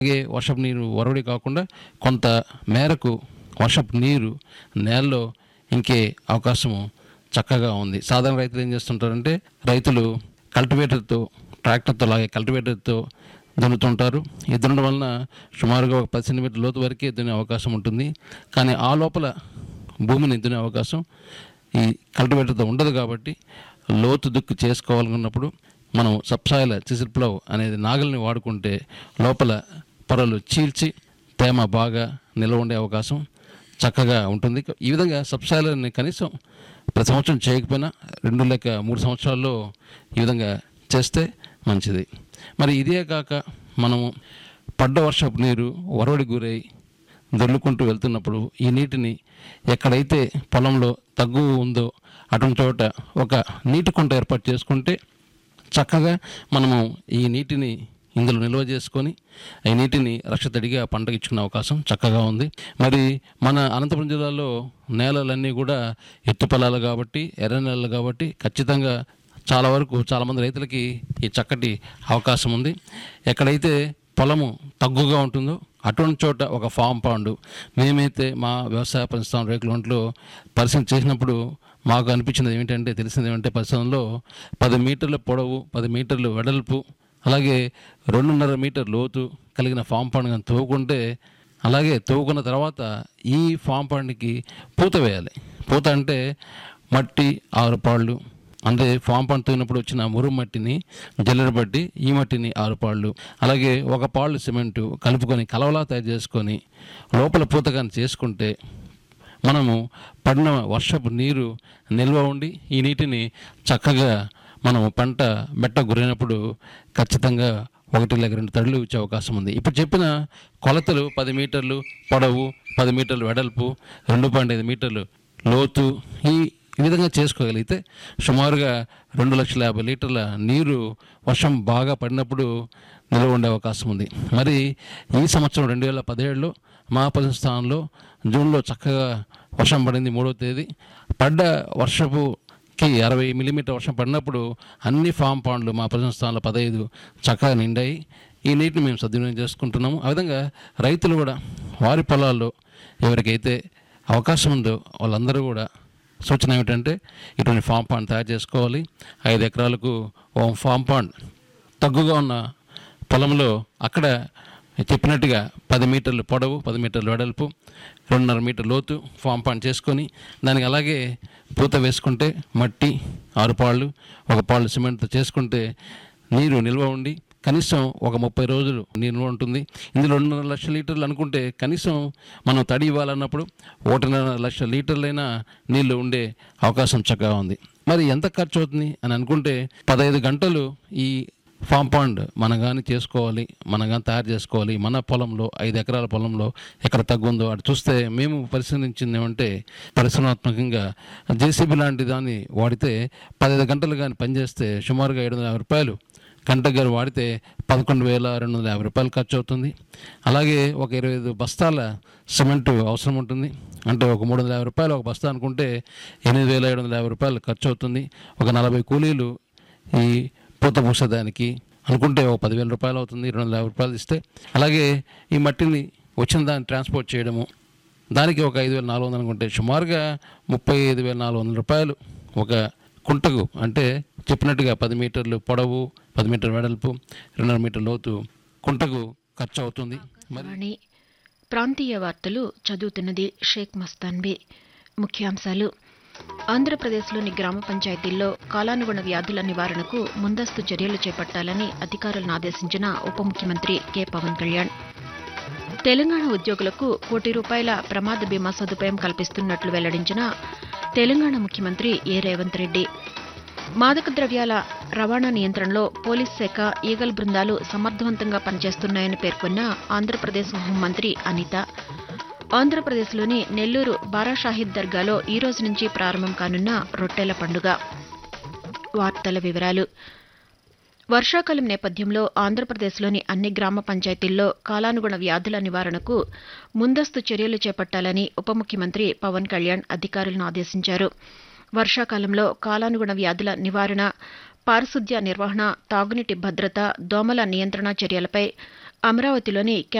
అలాగే వర్షపు నీరు వరవడి కాకుండా కొంత మేరకు వర్షపు నీరు నేలలో ఇంకే అవకాశము చక్కగా ఉంది సాధారణ రైతులు ఏం చేస్తుంటారంటే రైతులు కల్టివేటర్తో ట్రాక్టర్తో అలాగే కల్టివేటర్తో దున్నుతుంటారు ఈ దున్నడం వలన సుమారుగా ఒక పది సెంటీమీటర్ లోతు వరకే దున్నే అవకాశం ఉంటుంది కానీ ఆ లోపల భూమిని దున్నే అవకాశం ఈ కల్టివేటర్తో ఉండదు కాబట్టి లోతు దుక్కు చేసుకోవాలనుకున్నప్పుడు మనం సబ్సాయిల చిసిల్ ప్లవ్ అనేది నాగల్ని వాడుకుంటే లోపల పొరలు చీల్చి తేమ బాగా నిల్వ ఉండే అవకాశం చక్కగా ఉంటుంది ఈ విధంగా సబ్సాయిలని కనీసం ప్రతి సంవత్సరం చేయకపోయినా రెండు లేక మూడు సంవత్సరాల్లో ఈ విధంగా చేస్తే మంచిది మరి ఇదే కాక మనము పడ్డ వర్షపు నీరు వరవడి గురై దొర్లుకుంటూ వెళ్తున్నప్పుడు ఈ నీటిని ఎక్కడైతే పొలంలో తగ్గు ఉందో అటువంటి చోట ఒక నీటి కుంట ఏర్పాటు చేసుకుంటే చక్కగా మనము ఈ నీటిని ఇందులో నిల్వ చేసుకొని ఈ నీటిని రక్షతడిగా పంటకు ఇచ్చుకునే అవకాశం చక్కగా ఉంది మరి మన అనంతపురం జిల్లాలో నేలలన్నీ కూడా ఎత్తు పొలాలు కాబట్టి ఎర్ర నేలలు కాబట్టి ఖచ్చితంగా చాలా వరకు చాలామంది రైతులకి ఈ చక్కటి అవకాశం ఉంది ఎక్కడైతే పొలము తగ్గుగా ఉంటుందో అటువంటి చోట ఒక ఫామ్ పాండు మేమైతే మా వ్యవసాయ పరిశ్రమ రేకుల ఒంట్లో పరిశీలన చేసినప్పుడు మాకు అనిపించినది ఏమిటంటే తెలిసింది ఏమంటే పరిశ్రమలో పది మీటర్ల పొడవు పది మీటర్లు వెడల్పు అలాగే రెండున్నర మీటర్ లోతు కలిగిన ఫామ్ పాండ్ కానీ తవ్వుకుంటే అలాగే తవ్వుకున్న తర్వాత ఈ ఫామ్ పాండ్కి పూత వేయాలి పూత అంటే మట్టి ఆరు పాళ్ళు అంటే ఫామ్ పంట తోగినప్పుడు వచ్చిన మురుగు మట్టిని జల్లెడ పట్టి ఈ మట్టిని ఆరు పాళ్ళు అలాగే ఒక పాళ్ళు సిమెంటు కలుపుకొని కలవలా తయారు చేసుకొని లోపల పూతగాని చేసుకుంటే మనము పడిన వర్షపు నీరు నిల్వ ఉండి ఈ నీటిని చక్కగా మనము పంట బెట్ట గురైనప్పుడు ఖచ్చితంగా ఒకటి లేక రెండు తడులు ఇచ్చే అవకాశం ఉంది ఇప్పుడు చెప్పిన కొలతలు పది మీటర్లు పొడవు పది మీటర్లు వెడల్పు రెండు పాయింట్ ఐదు మీటర్లు లోతు ఈ ఈ విధంగా చేసుకోగలిగితే సుమారుగా రెండు లక్షల యాభై లీటర్ల నీరు వర్షం బాగా పడినప్పుడు నిల్వ ఉండే అవకాశం ఉంది మరి ఈ సంవత్సరం రెండు వేల పదిహేడులో మా స్థానంలో జూన్లో చక్కగా వర్షం పడింది మూడవ తేదీ పడ్డ వర్షపుకి అరవై మిల్లీమీటర్ వర్షం పడినప్పుడు అన్ని ఫామ్ పాండ్లు మా స్థానంలో పదహైదు చక్కగా నిండాయి ఈ నీటిని మేము సద్వినియోగం చేసుకుంటున్నాము ఆ విధంగా రైతులు కూడా వారి పొలాల్లో ఎవరికైతే అవకాశం ఉందో వాళ్ళందరూ కూడా సూచన ఏమిటంటే ఇటువంటి ఫామ్ పాండ్ తయారు చేసుకోవాలి ఐదు ఎకరాలకు ఓ ఫామ్ పాండ్ తగ్గుగా ఉన్న పొలంలో అక్కడ చెప్పినట్టుగా పది మీటర్లు పొడవు పది మీటర్లు వెడల్పు రెండున్నర మీటర్ లోతు ఫామ్ పాండ్ చేసుకొని దానికి అలాగే పూత వేసుకుంటే మట్టి ఆరు పాళ్ళు ఒక పాళ్ళు సిమెంట్తో చేసుకుంటే నీరు నిల్వ ఉండి కనీసం ఒక ముప్పై రోజులు నిల్వ ఉంటుంది ఇందులో రెండున్నర లక్షల లీటర్లు అనుకుంటే కనీసం మనం తడి ఇవ్వాలన్నప్పుడు ఒకటిన్నర లక్షల లీటర్లైనా నీళ్లు ఉండే అవకాశం చక్కగా ఉంది మరి ఎంత ఖర్చు అవుతుంది అని అనుకుంటే పదహైదు గంటలు ఈ ఫామ్ పాండ్ మనం కానీ చేసుకోవాలి మనం కానీ తయారు చేసుకోవాలి మన పొలంలో ఐదు ఎకరాల పొలంలో ఎక్కడ తగ్గుందో అటు చూస్తే మేము పరిశీలించింది ఏమంటే పరిశ్రమాత్మకంగా జేసీబీ లాంటి దాన్ని వాడితే పదహైదు గంటలు కానీ పనిచేస్తే సుమారుగా ఏడు వందల యాభై రూపాయలు గంట గారు వాడితే పదకొండు వేల రెండు వందల యాభై రూపాయలు ఖర్చు అవుతుంది అలాగే ఒక ఇరవై ఐదు బస్తాల సిమెంట్ అవసరం ఉంటుంది అంటే ఒక మూడు వందల యాభై రూపాయలు ఒక బస్తా అనుకుంటే ఎనిమిది వేల ఏడు వందల యాభై రూపాయలు ఖర్చు అవుతుంది ఒక నలభై కూలీలు ఈ పూత పూసేదానికి అనుకుంటే ఒక పదివేల రూపాయలు అవుతుంది రెండు వందల యాభై రూపాయలు ఇస్తే అలాగే ఈ మట్టిని వచ్చిన దాన్ని ట్రాన్స్పోర్ట్ చేయడము దానికి ఒక ఐదు వేల నాలుగు వందలు అనుకుంటే సుమారుగా ముప్పై ఐదు వేల నాలుగు వందల రూపాయలు ఒక కుంటకు అంటే చెప్పినట్టుగా పది మీటర్లు పొడవు పది మీటర్ల వెడల్పు రెండున్నర మీటర్ లోతు కుంటకు ఖర్చు అవుతుంది మరి వాణి ప్రాంతీయ వార్తలు చదువుతున్నది షేక్ మస్తాన్బీ ముఖ్యాంశాలు ఆంధ్రప్రదేశ్లోని గ్రామ పంచాయతీల్లో కాలానుగుణ వ్యాధుల నివారణకు ముందస్తు చర్యలు చేపట్టాలని అధికారులను ఆదేశించిన ఉప ముఖ్యమంత్రి కె పవన్ కళ్యాణ్ తెలంగాణ ఉద్యోగులకు కోటి రూపాయల ప్రమాద బీమా సదుపాయం కల్పిస్తున్నట్లు వెల్లడించిన తెలంగాణ ముఖ్యమంత్రి ఏ రేవంత్ రెడ్డి మాదక ద్రవ్యాల రవాణా నియంత్రణలో పోలీస్ శాఖ ఈగల్ బృందాలు సమర్థవంతంగా పనిచేస్తున్నాయని పేర్కొన్న ఆంధ్రప్రదేశ్ హోంమంత్రి అనిత ఆంధ్రప్రదేశ్లోని నెల్లూరు బారాషాహిద్ దర్గాలో ఈ రోజు నుంచి ప్రారంభం కానున్న రొట్టెల పండుగ వార్తల వివరాలు వర్షాకాలం నేపథ్యంలో ఆంధ్రప్రదేశ్లోని అన్ని గ్రామ పంచాయతీల్లో కాలానుగుణ వ్యాధుల నివారణకు ముందస్తు చర్యలు చేపట్టాలని ఉప ముఖ్యమంత్రి పవన్ కళ్యాణ్ అధికారులను ఆదేశించారు వర్షాకాలంలో కాలానుగుణ వ్యాధుల నివారణ పారిశుద్ధ్య నిర్వహణ తాగునీటి భద్రత దోమల నియంత్రణ చర్యలపై అమరావతిలోని